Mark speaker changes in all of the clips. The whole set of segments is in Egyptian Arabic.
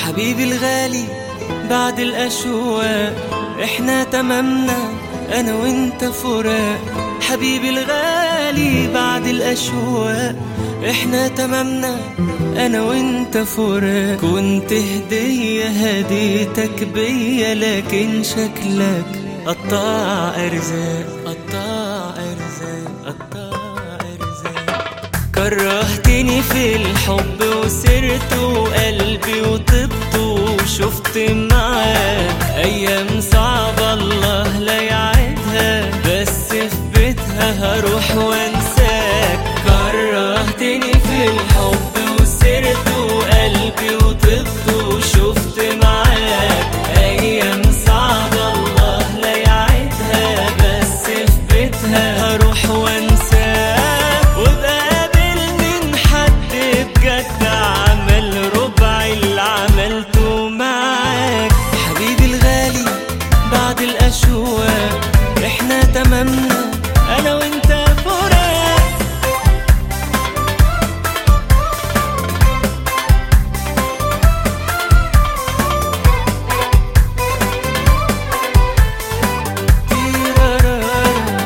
Speaker 1: حبيبي الغالي بعد الأشواق احنا تمامنا أنا وانت فراق حبيبي الغالي بعد الأشواق احنا تمامنا أنا وانت فراق كنت هدية هديتك بيا لكن شكلك قطاع أرزاق قطاع أرزاق قطاع أرزاق كرهتني في الحب وسرت وقلبي وطبت وشفت معاك ايام صعبة الله لا يعيدها بس في بيتها هروح وانساك كرهتني في الحب وسرت وقلبي وطبت وشفت معاك ايام صعبة الله لا يعيدها بس في بيتها هروح وانساك وبقابل من حد بجد عمل ربع اللي عملته معاك حبيبي الغالي بعد الاشواق احنا تمامنا انا وانت فراق تيرارارا.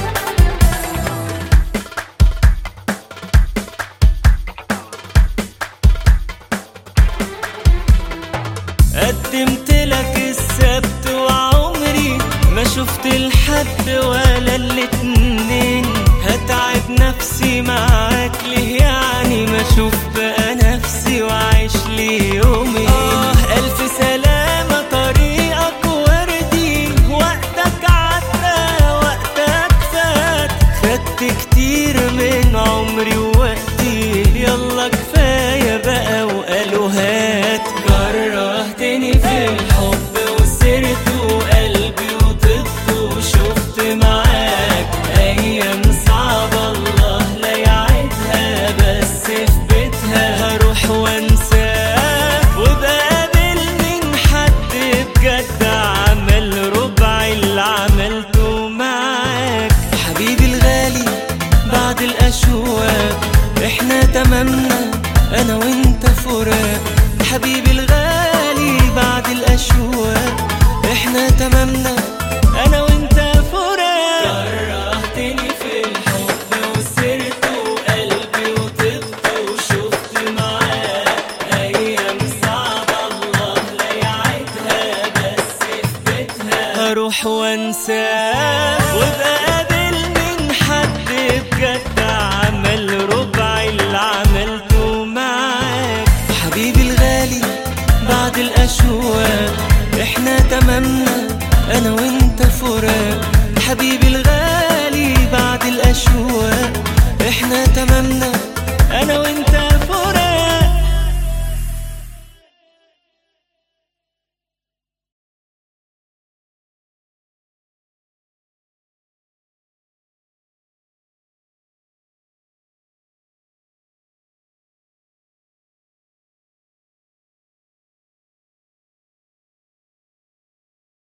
Speaker 1: قدمت لك السبت وعمري ما شفت الحد ولا الاتنين هتعب نفسي معاك ليه يعني ما اشوف بقى نفسي وعيش لي يومين آه ألف سلامة طريقك وردي وقتك عدى وقتك فات خدت كتير من عمري ووقتي يلا كفاية بقى وقالوا هات كرهتني في الحب وسرت وقلبي وطبت وشفت معاك أيام صعبة الله لا يعيدها بس في بيتها هروح وانساك وبقابل من حد بجد عمل ربع اللي عملته معاك حبيبي الغالي بعد الأشواق احنا تمامنا أنا وانت فراق حبيبي الغالي بعد الأشواق احنا تمامنا أنا وانت فراق كرهتني في الحب وسرت وقلبي وطبت وشفت معاك أيام صعبة الله لا يعيدها بس في بيتها هروح وانساك وبقابل من حد بجد عمل ربع اللي عملته معاك حبيبي الغالي بعد الأشواق احنا تمامنا